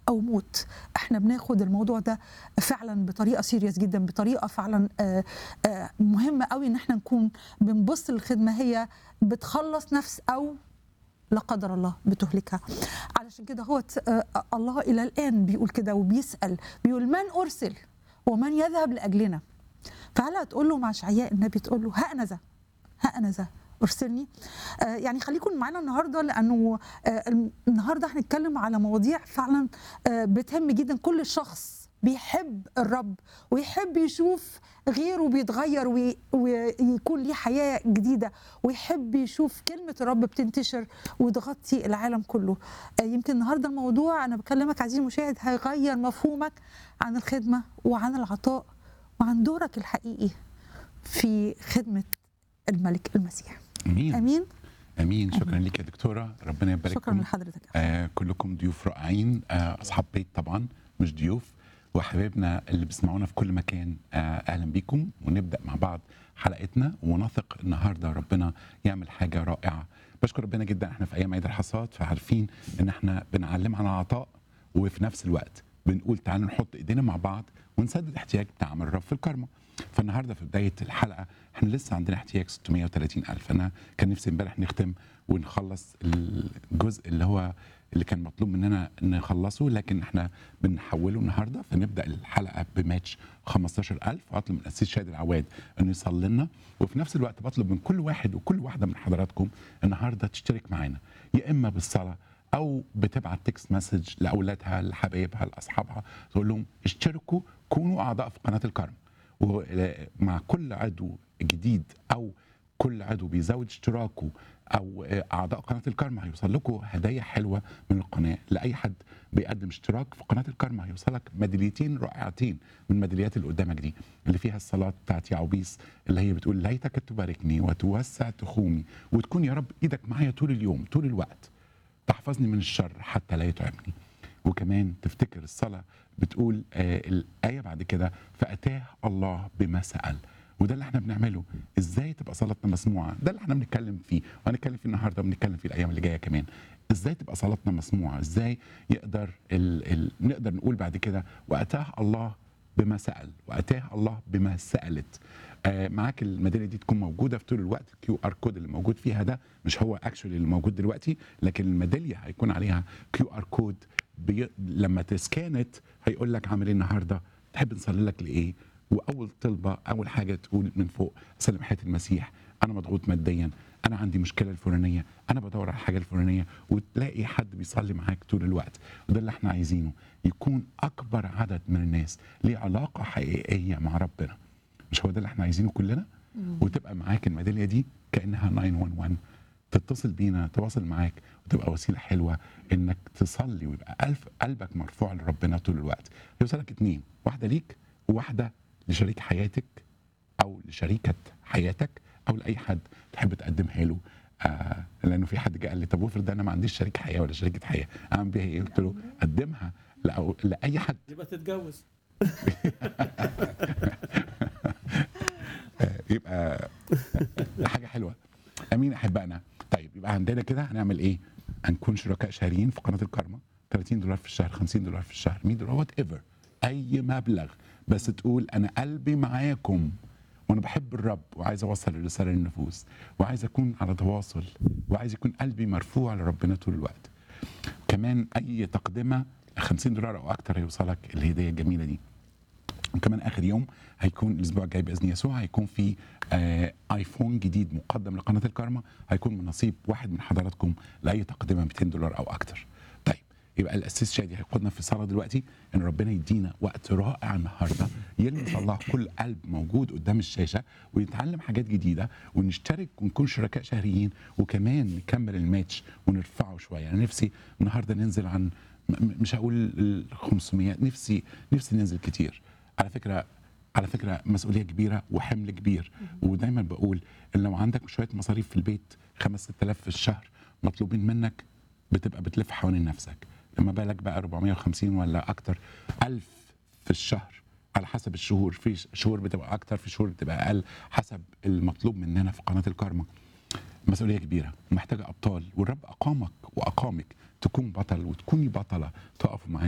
او موت احنا بناخد الموضوع ده فعلا بطريقه سيريس جدا بطريقه فعلا آه، آه، مهمه قوي ان احنا نكون بنبص للخدمه هي بتخلص نفس او لا قدر الله بتهلكها علشان كده هو ت- آه، الله الى الان بيقول كده وبيسال بيقول من ارسل ومن يذهب لاجلنا فهل هتقول له مع شعياء النبي تقول له ها انا ذا ها انا ذا ارسلني آه يعني خليكم معانا النهارده لانه آه الم- النهارده هنتكلم على مواضيع فعلا آه بتهم جدا كل شخص بيحب الرب ويحب يشوف غيره بيتغير وي- ويكون ليه حياه جديده ويحب يشوف كلمه الرب بتنتشر وتغطي العالم كله آه يمكن النهارده الموضوع انا بكلمك عزيزي المشاهد هيغير مفهومك عن الخدمه وعن العطاء وعن دورك الحقيقي في خدمه الملك المسيح امين امين امين شكرا لك يا دكتوره ربنا شكرا يبارككم لحضرتك آه كلكم ضيوف رائعين آه اصحاب بيت طبعا مش ضيوف وحبايبنا اللي بيسمعونا في كل مكان آه اهلا بيكم ونبدا مع بعض حلقتنا ونثق النهارده ربنا يعمل حاجه رائعه بشكر ربنا جدا احنا في ايام عيد الحصاد فعارفين ان احنا بنعلم عن العطاء وفي نفس الوقت بنقول تعالوا نحط ايدينا مع بعض ونسدد احتياج بتاع عمل الرب في الكرمه فالنهارده في بدايه الحلقه احنا لسه عندنا احتياج 630 الف انا كان نفسي امبارح نختم ونخلص الجزء اللي هو اللي كان مطلوب مننا نخلصه لكن احنا بنحوله النهارده فنبدا الحلقه بماتش 15000 واطلب من الاسيس شادي العواد انه يصلي لنا وفي نفس الوقت بطلب من كل واحد وكل واحده من حضراتكم النهارده تشترك معانا يا اما بالصلاه او بتبعت تكست مسج لاولادها لحبايبها لاصحابها تقول لهم اشتركوا كونوا اعضاء في قناه الكرم ومع كل عضو جديد او كل عضو بيزود اشتراكه او اعضاء قناه الكرم هيوصل لكم هدايا حلوه من القناه لاي حد بيقدم اشتراك في قناه الكرم هيوصلك ميداليتين رائعتين من الميداليات اللي قدامك دي اللي فيها الصلاه بتاعت يعوبيس اللي هي بتقول ليتك تباركني وتوسع تخومي وتكون يا رب ايدك معايا طول اليوم طول الوقت تحفظني من الشر حتى لا يتعبني وكمان تفتكر الصلاة بتقول آه الآية بعد كده فأتاه الله بما سأل وده اللي احنا بنعمله ازاي تبقى صلاتنا مسموعه ده اللي احنا بنتكلم فيه وهنتكلم فيه النهارده وبنتكلم فيه الايام اللي جايه كمان ازاي تبقى صلاتنا مسموعه ازاي يقدر ال... ال... نقدر نقول بعد كده واتاه الله بما سال واتاه الله بما سالت آه معاك الميداليه دي تكون موجوده في طول الوقت الكيو ار كود اللي موجود فيها ده مش هو اكشولي اللي موجود دلوقتي لكن الميداليه هيكون عليها كيو ار كود بي... لما تسكانت هيقول لك عامل ايه النهارده تحب نصلي لك لايه واول طلبه اول حاجه تقول من فوق سلم حياه المسيح انا مضغوط ماديا انا عندي مشكله الفلانيه انا بدور على الحاجه الفلانيه وتلاقي حد بيصلي معاك طول الوقت وده اللي احنا عايزينه يكون اكبر عدد من الناس ليه علاقه حقيقيه مع ربنا مش هو ده اللي احنا عايزينه كلنا وتبقى معاك الميداليه دي كانها 911 تتصل بينا تواصل معاك وتبقى وسيله حلوه انك تصلي ويبقى ألف قلبك مرفوع لربنا طول الوقت يوصلك اتنين واحده ليك وواحده لشريك حياتك او لشريكه حياتك او لاي حد تحب تقدمها له آه لانه في حد جه قال لي طب وافرض انا ما عنديش شريك حياه ولا شريكه حياه اعمل بيها ايه؟ قلت له قدمها لأ لاي حد يبقى تتجوز آه، يبقى حاجه حلوه امين احبائنا طيب يبقى عندنا كده هنعمل ايه؟ هنكون شركاء شهريين في قناه الكرمه 30 دولار في الشهر 50 دولار في الشهر 100 دولار وات ايفر اي مبلغ بس تقول انا قلبي معاكم وانا بحب الرب وعايز اوصل الرساله للنفوس وعايز اكون على تواصل وعايز يكون قلبي مرفوع لربنا طول الوقت كمان اي تقدمه 50 دولار او اكتر هيوصلك الهديه الجميله دي وكمان اخر يوم هيكون الاسبوع الجاي باذن يسوع هيكون في آه ايفون جديد مقدم لقناه الكرمه هيكون من نصيب واحد من حضراتكم لاي تقدمه 200 دولار او اكتر. طيب يبقى الاسيس شادي هيقودنا في الصلاه دلوقتي ان ربنا يدينا وقت رائع النهارده يلمس الله كل قلب موجود قدام الشاشه ويتعلم حاجات جديده ونشترك ونكون شركاء شهريين وكمان نكمل الماتش ونرفعه شويه انا نفسي النهارده ننزل عن م- م- مش هقول ال 500 نفسي نفسي ننزل كتير على فكره على فكره مسؤوليه كبيره وحمل كبير ودايما بقول ان لو عندك شويه مصاريف في البيت 5 6000 في الشهر مطلوبين منك بتبقى بتلف حوالين نفسك لما بالك بقى 450 ولا اكتر ألف في الشهر على حسب الشهور في شهور بتبقى اكتر في شهور بتبقى اقل حسب المطلوب مننا في قناه الكارما مسؤوليه كبيره ومحتاجه ابطال والرب اقامك واقامك تكون بطل وتكوني بطله تقفوا معاه